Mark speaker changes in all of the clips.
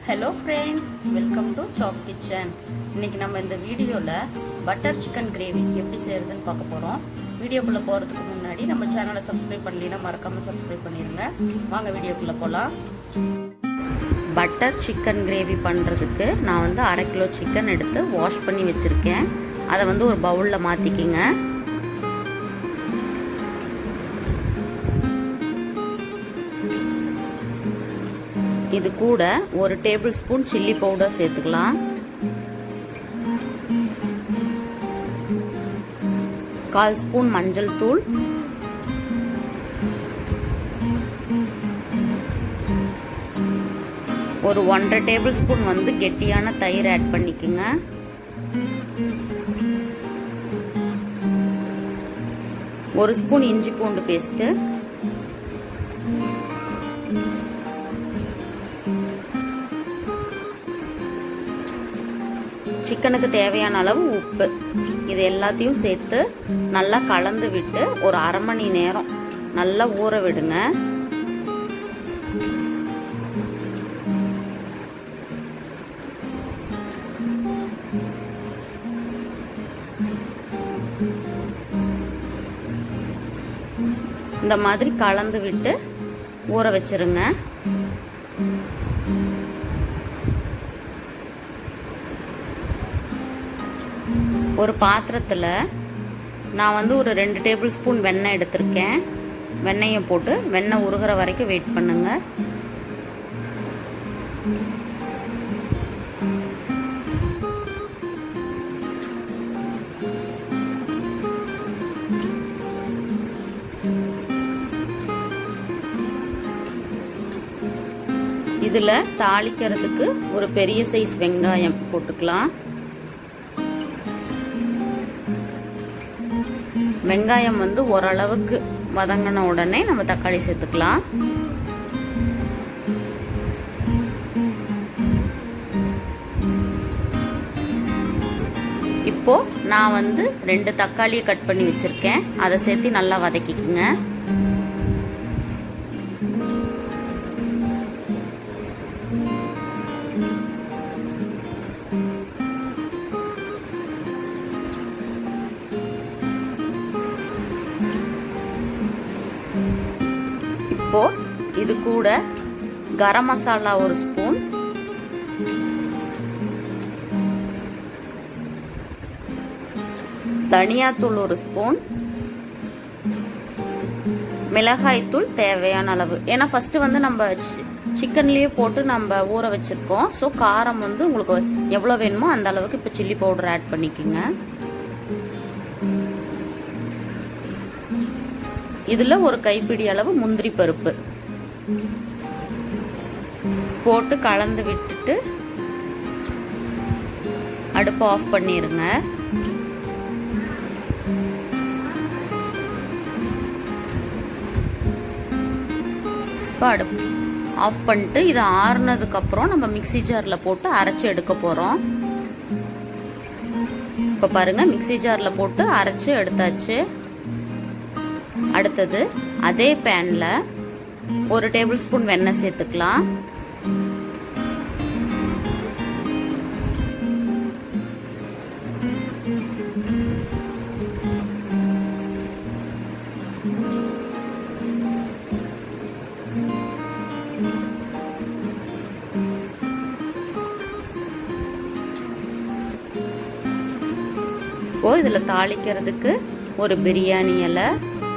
Speaker 1: hello friends welcome to சாப் kitchen இன்னைக்கு நம்ம இந்த வீடியோவில் பட்டர் சிக்கன் கிரேவி எப்படி செய்யறதுன்னு பார்க்க போகிறோம் வீடியோக்குள்ளே போகிறதுக்கு முன்னாடி நம்ம சேனலை சப்ஸ்கிரைப் பண்ணலைன்னா மறக்காமல் சப்ஸ்கிரைப் பண்ணிடுங்க வாங்க வீடியோக்குள்ளே போகலாம் பட்டர் சிக்கன் கிரேவி பண்ணுறதுக்கு நான் வந்து அரை கிலோ சிக்கன் எடுத்து வாஷ் பண்ணி வச்சுருக்கேன் அதை வந்து ஒரு பவுலில் மாற்றிக்கிங்க இது கூட ஒரு டேபிள் ஸ்பூன் சில்லி பவுடர் சேர்த்துக்கலாம் கால் ஸ்பூன் மஞ்சள் தூள் ஒரு ஒன்றரை டேபிள் ஸ்பூன் வந்து கெட்டியான தயிர் ஆட் பண்ணிக்கோங்க ஒரு ஸ்பூன் இஞ்சி பூண்டு பேஸ்ட்டு சிக்கனுக்கு தேவையான அளவு உப்பு இது எல்லாத்தையும் சேர்த்து நல்லா கலந்து விட்டு ஒரு அரை மணி நேரம் நல்லா ஊற விடுங்க இந்த மாதிரி கலந்து விட்டு ஊற வச்சிருங்க ஒரு பாத்திரத்தில் நான் வந்து ஒரு ரெண்டு டேபிள் ஸ்பூன் வெண்ணெய் எடுத்திருக்கேன் வெண்ணெயை போட்டு வெண்ணெய் உருகிற வரைக்கும் வெயிட் பண்ணுங்க இதில் தாளிக்கிறதுக்கு ஒரு பெரிய சைஸ் வெங்காயம் போட்டுக்கலாம் வெங்காயம் வந்து ஓரளவுக்கு வதங்கின உடனே நம்ம தக்காளி சேர்த்துக்கலாம் இப்போ நான் வந்து ரெண்டு தக்காளியை கட் பண்ணி வச்சிருக்கேன் அதை சேர்த்து நல்லா வதக்கிக்குங்க இப்போ இது கூட கரம் மசாலா ஒரு ஸ்பூன் தனியாத்தூள் ஒரு ஸ்பூன் மிளகாய்த்தூள் தேவையான அளவு ஏன்னா ஃபர்ஸ்ட் வந்து நம்ம சிக்கன்லயே போட்டு நம்ம ஊற வச்சிருக்கோம் ஸோ காரம் வந்து உங்களுக்கு எவ்வளோ வேணுமோ அந்த அளவுக்கு இப்போ சில்லி பவுடர் ஆட் பண்ணிக்கோங்க இதுல ஒரு கைப்பிடி அளவு முந்திரி பருப்பு போட்டு கலந்து விட்டுட்டு அடுப்பு ஆஃப் பண்ணிருங்க இப்போ அடுப்பு ஆஃப் பண்ணிட்டு இது ஆறுனதுக்கு அப்புறம் நம்ம மிக்சி ஜார்ல போட்டு அரைச்சி எடுக்க போறோம் இப்போ பாருங்க மிக்சி ஜார்ல போட்டு அரைச்சு எடுத்தாச்சு அடுத்தது அதே பேன்ல ஒரு டேபிள் ஸ்பூன் வெண்ணெய் சேர்த்துக்கலாம் இப்போ இதுல தாளிக்கிறதுக்கு ஒரு பிரியாணி இலை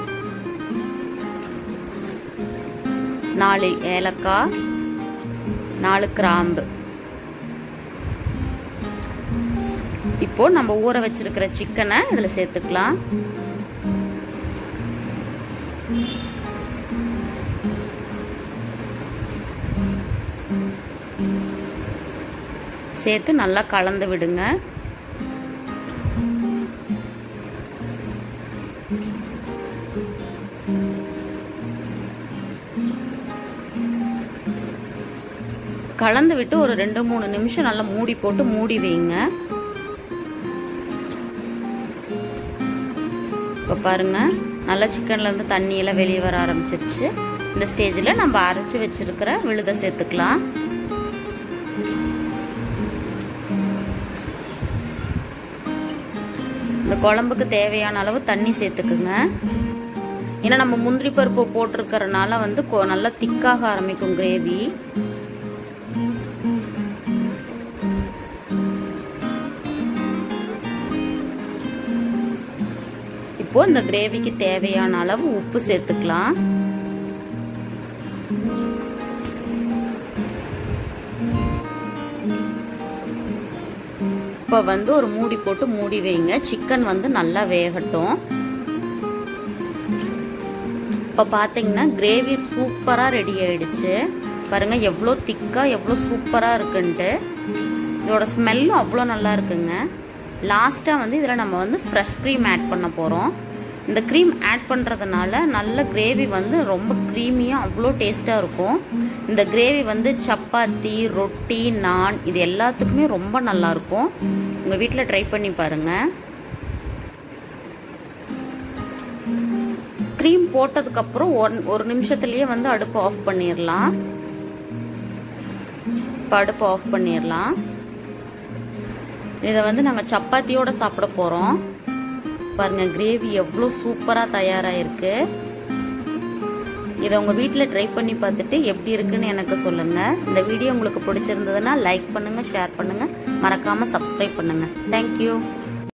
Speaker 1: நாலு ஏலக்காய் நாலு கிராம்பு இப்போ நம்ம ஊற வச்சிருக்கிற சிக்கனை இதுல சேர்த்துக்கலாம் சேர்த்து நல்லா கலந்து விடுங்க கலந்து விட்டு ஒரு ரெண்டு மூணு நிமிஷம் நல்லா மூடி போட்டு மூடி வைங்க இப்போ பாருங்க நல்லா சிக்கன்ல இருந்து தண்ணி எல்லாம் வெளியே வர ஆரம்பிச்சிருச்சு இந்த ஸ்டேஜில் நம்ம அரைச்சி வச்சிருக்கிற விழுதை சேர்த்துக்கலாம் இந்த குழம்புக்கு தேவையான அளவு தண்ணி சேர்த்துக்குங்க ஏன்னா நம்ம முந்திரி பருப்பு போட்டிருக்கறனால வந்து நல்லா திக்காக ஆரம்பிக்கும் கிரேவி இப்போ இந்த கிரேவிக்கு தேவையான அளவு உப்பு சேர்த்துக்கலாம் இப்போ வந்து ஒரு மூடி போட்டு மூடி வைங்க சிக்கன் வந்து நல்லா வேகட்டும் இப்போ பார்த்தீங்கன்னா கிரேவி சூப்பராக ரெடி ஆயிடுச்சு பாருங்க எவ்வளோ திக்காக எவ்வளோ சூப்பராக இருக்குன்ட்டு இதோட ஸ்மெல்லும் அவ்வளோ நல்லா இருக்குங்க லாஸ்ட்டாக வந்து இதில் நம்ம வந்து ஃப்ரெஷ் க்ரீம் ஆட் பண்ண போகிறோம் இந்த க்ரீம் ஆட் பண்ணுறதுனால நல்ல கிரேவி வந்து ரொம்ப க்ரீமியாக அவ்வளோ டேஸ்ட்டாக இருக்கும் இந்த கிரேவி வந்து சப்பாத்தி ரொட்டி நான் இது எல்லாத்துக்குமே ரொம்ப நல்லாயிருக்கும் உங்கள் வீட்டில் ட்ரை பண்ணி பாருங்கள் க்ரீம் போட்டதுக்கப்புறம் ஒன் ஒரு நிமிஷத்துலேயே வந்து அடுப்பு ஆஃப் பண்ணிடலாம் இப்போ அடுப்பு ஆஃப் பண்ணிடலாம் இதை வந்து நாங்கள் சப்பாத்தியோட சாப்பிட போகிறோம் பாருங்க கிரேவி எவ்வளோ சூப்பராக தயாராகிருக்கு இதை உங்கள் வீட்டில் ட்ரை பண்ணி பார்த்துட்டு எப்படி இருக்குன்னு எனக்கு சொல்லுங்கள் இந்த வீடியோ உங்களுக்கு பிடிச்சிருந்ததுன்னா லைக் பண்ணுங்கள் ஷேர் பண்ணுங்கள் மறக்காமல் சப்ஸ்கிரைப் பண்ணுங்கள் தேங்க்யூ